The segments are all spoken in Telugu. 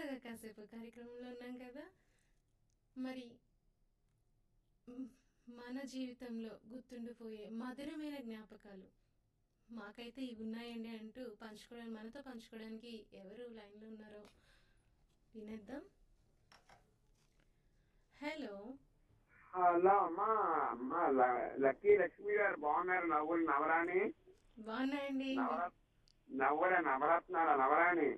సరదాగా కాసేపు కార్యక్రమంలో ఉన్నాం కదా మరి మ్, మన జీవితంలో గుర్తుండిపోయే మధురమైన జ్ఞాపకాలు మాకైతే ఇవి ఉన్నాయండి అంటూ పంచుకోవడానికి మనతో పంచుకోవడానికి ఎవరు లైన్లో ఉన్నారో వినేద్దాం హలో హలో అమ్మా అమ్మా ల- లక్కీ లక్ష్మి గారు బాగున్నారు నవ్వులు నవరాణి బాగున్నాయండి నవర నవ్వుల నవరత్నాల నవరాణి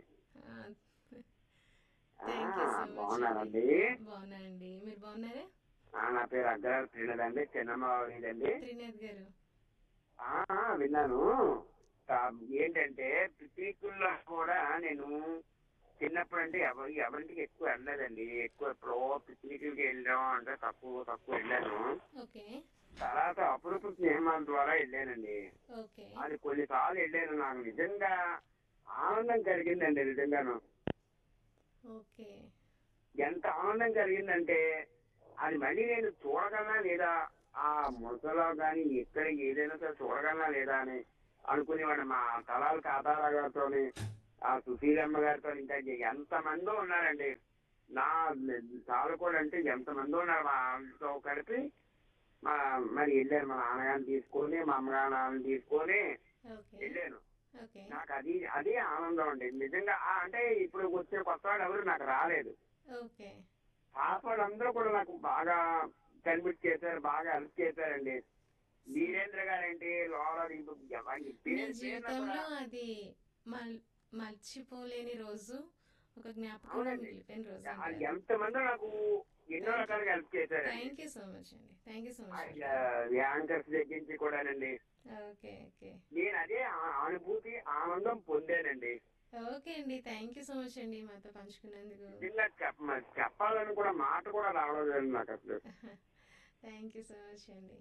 థ్యాంక్ యూ సో మచ్ బాగున్నారండి బాగున్నాయండి మీరు బాగున్నారా ఆ, నా పేరు అగ్రహార శ్రీనాథ్ అండి చిన్నమ్మ అండి త్రినాథ్ గారు ఆ, విన్నాను ఆ, ఏంటంటే పిక్నిక్ల్లో కూడా నేను చిన్నప్పుడు అంటే ఎవరి ఎవరింటికి ఎక్కువ వెళ్ళలేదండి ఎక్కువ ఎప్పుడో పిక్నిక్లకి వెళ్ళడం అంటే తక్కువ తక్కువ వెళ్ళాను ఓకే తర్వాత అపురూప స్నేహాల ద్వారా వెళ్ళానండి ఓకే అది కొన్నిసార్లు వెళ్ళాను నాకు నిజంగా ఆనందం కలిగిందండి నిజంగాను ఓకే ఎంత ఆనందం కలిగిందంటే అది మళ్ళీ నేను చూడగలనా లేదా ఆ ముసలో కానీ ఎక్కడ ఏదైనా సరే చూడగలనా లేదా అని అనుకునేవాడు మా తలాల కాతాల గారితో ఆ సుశీలమ్మ గారితో ఇంకా ఎంత మందో ఉన్నారండి నా చాలా కూడా అంటే ఎంత మందో ఉన్నారు మా వాళ్ళతో కలిపి మా మరి వెళ్ళాను మా నాన్నగారిని తీసుకొని మా అమ్మగారిని తీసుకొని ఓకే వెళ్ళాను ఓకే నాకు అది అదే ఆనందం అండి నిజంగా ఆ అంటే ఇప్పుడు వచ్చే కొత్త వాళ్ళు ఎవరు నాకు రాలేదు ఓకే పాత వాళ్ళందరూ కూడా నాకు బాగా కనిపెట్టి చేశారు బాగా హెల్ప్ చేశారండి వీరేంద్ర గారు ఏంటి లోరా దీపు ఎవరి మీ పేరు పేరున జీవితంలో కూడా అది మల్- మర్చిపోలేని రోజు ఒక జ్ఞాపకంగా అవునండి. మిగిలిపోయిన రోజు అది ఎంతమంది నాకు ఎన్నో రకాలుగా హెల్ప్ చేశారండి థ్యాంక్ యూ సో మచ్ అండి thank you so much anchors దగ్గర నుంచి కూడానండి ఓకే ఓకే నేను అదే ఆ- అనుభూతి ఆనందం పొందానండి ఓకే అండి థ్యాంక్ యూ సో మచ్ అండి మాతో పంచుకున్నందుకు నిజంగా చెప్ప చెప్పాలని కూడా మాట కూడా రావడం నాకు అసలు థ్యాంక్ యూ సో మచ్ అండి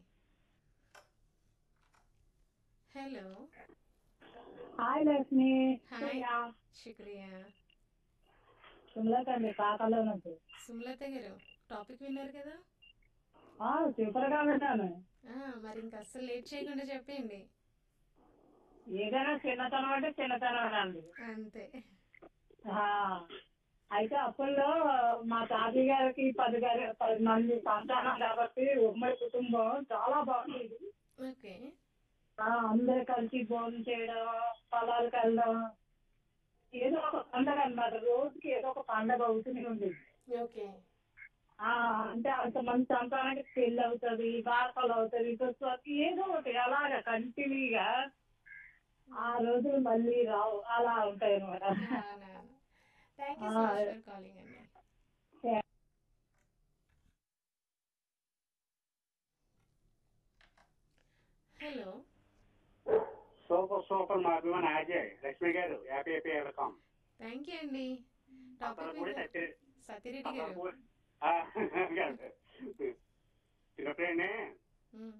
హలో హాయ్ లక్ష్మి హాయ్ శుక్రియా సుమలతండి కాకలో నుంచి సుమలత గారు టాపిక్ విన్నారు కదా ఆ, సూపర్ గా విన్నాను ఆ, మరి ఇంకా అస్సలు లేట్ చేయకుండా చెప్పండి ఏదైనా చిన్నతనం అంటే చిన్నతనం అండి అంతే ఆ, అయితే అప్పుల్లో మా తాతయ్య గారికి పది గారి పది మంది సంతానం కాబట్టి ఉమ్మడి కుటుంబం చాలా బాగుండేది ఓకే ఆ, అందరు కలిసి భోజనం చేయడం పొలాలకు వెళ్ళడం ఏదో ఒక పండగ అన్నమాట రోజుకి ఏదో ఒక పండగ అవుతూనే ఉండేది ఓకే ఆ అంటే అంతమంది సంతానానికి పెళ్లి అవుతుంది బారకాలు అవుతుంది ప్రతి ఏదో ఒకటి అలాగా కంటిన్యూగా ఆ రోజులు మళ్ళీ రావు అలా ఉంటాయి అనమాట thank you so much for calling అండి హలో సూపర్ సూపర్ మా అభిమాన Ajay Lakshmi garu happy happy welcome thank you అండి అతను టాపిక్ కూడా విన్నారు సత్య- సత్యరెడ్డి అతను గారు కూడా- ఆ, చిన్నప్పుడే ఉమ్,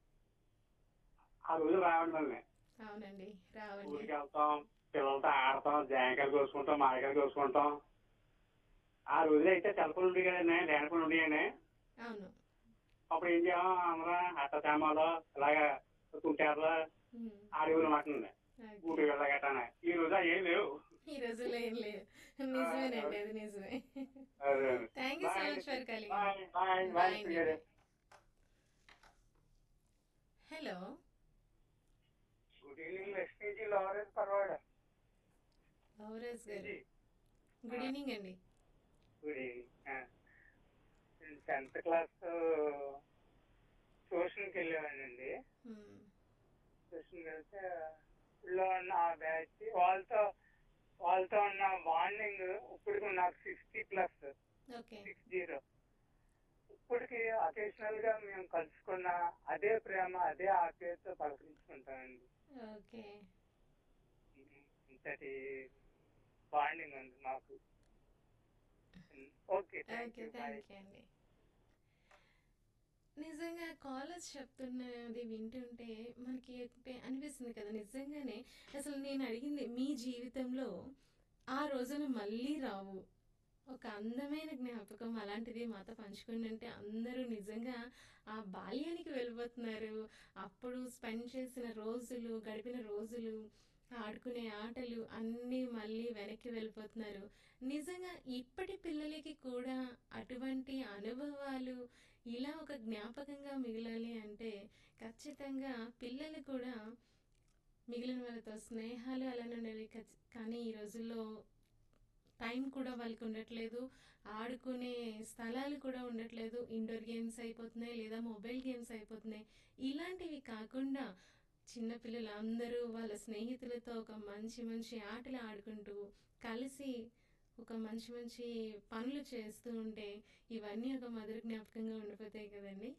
ఆ రోజు రావడం వల్లనే అవునండి రావండి ఊరికి వెళ్తాం పిల్లలతో ఆడతాం జాంకాయలు కోసుకుంటాం మామిడికాయలు కోసుకుంటాం ఆ రోజులు అయితే సెల్ఫోన్ ఉండి కదండి ల్యాండ్ ఫోన్ ఉండేయండి అవును అప్పుడు ఏం చేయాలి అందరం అట్ట చామాలో ఇలాగా కుంటారులో ఉమ్, ఆడేవాళ్ళు మాట్లాడండి ఓకే. ఊటి వెళ్ళగట్టానే ఈ రోజు అవి ఏం లేవు ఈ రోజుల్లో ఏం లేదు నిజమేనండి అది నిజమే అదే. Thank you so Bye. Much for calling bye bye bye Lakshmi garu hello good evening Lakshmiji Lawrence Parvada ఔరస్ గారు గుడ్ ఈవినింగ్ అండి గుడ్ ఈవినింగ్ టెన్త్ క్లాస్ ట్యూషన్కి వెళ్ళేవాడినండి ఉమ్, ట్యూషన్కి వెళ్తే ఊళ్ళో ఉన్న ఆ బ్యాచ్ వాళ్ళతో వాళ్ళతో ఉన్న బాండింగ్ ఇప్పుడు నాకు sixty plus okay six zero ఇప్పటికి అకేషనల్ గా మేము కలుసుకున్న అదే ప్రేమ అదే ఆప్యాయతతో పలకరించుకుంటామండి ఓకే ఇంతటి బాండింగ్ ఉంది మాకు okay thank okay you bye thank you అండి నిజంగా కాలేజ్ చెప్తున్నది వింటుంటే మనకి ఒకటి అనిపిస్తుంది కదా నిజంగానే అసలు నేను అడిగింది మీ జీవితంలో ఆ రోజులు మళ్ళీ రావు ఒక అందమైన జ్ఞాపకం అలాంటిది మాతో పంచుకుని అంటే అందరూ నిజంగా ఆ బాల్యానికి వెళ్ళిపోతున్నారు అప్పుడు స్పెండ్ చేసిన రోజులు గడిపిన రోజులు ఆడుకునే ఆటలు అన్నీ మళ్ళీ వెనక్కి వెళ్ళిపోతున్నారు నిజంగా ఇప్పటి పిల్లలకి కూడా అటువంటి అనుభవాలు ఇలా ఒక జ్ఞాపకంగా మిగలాలి అంటే ఖచ్చితంగా పిల్లలు కూడా మిగిలిన వాళ్ళతో స్నేహాలు అలానే ఉండాలి ఖచ్చి- కానీ ఈ రోజుల్లో టైం కూడా వాళ్ళకి ఉండట్లేదు ఆడుకునే స్థలాలు కూడా ఉండట్లేదు ఇండోర్ గేమ్స్ అయిపోతున్నాయి లేదా మొబైల్ గేమ్స్ అయిపోతున్నాయి ఇలాంటివి కాకుండా చిన్నపిల్లలు అందరూ వాళ్ళ స్నేహితులతో ఒక మంచి మంచి ఆటలు ఆడుకుంటూ కలిసి ఒక మంచి మంచి పనులు చేస్తూ ఉంటే ఇవన్నీ ఒక మధుర జ్ఞాపకంగా ఉండిపోతాయి కదండి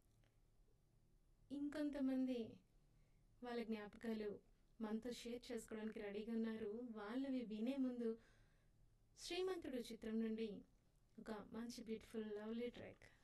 ఇంకొంతమంది వాళ్ళ జ్ఞాపకాలు మనతో షేర్ చేసుకోవడానికి రెడీగా ఉన్నారు వాళ్ళవి వినే ముందు శ్రీమంతుడు చిత్రం నుండి ఒక మంచి బ్యూటిఫుల్ లవ్లీ ట్రాక్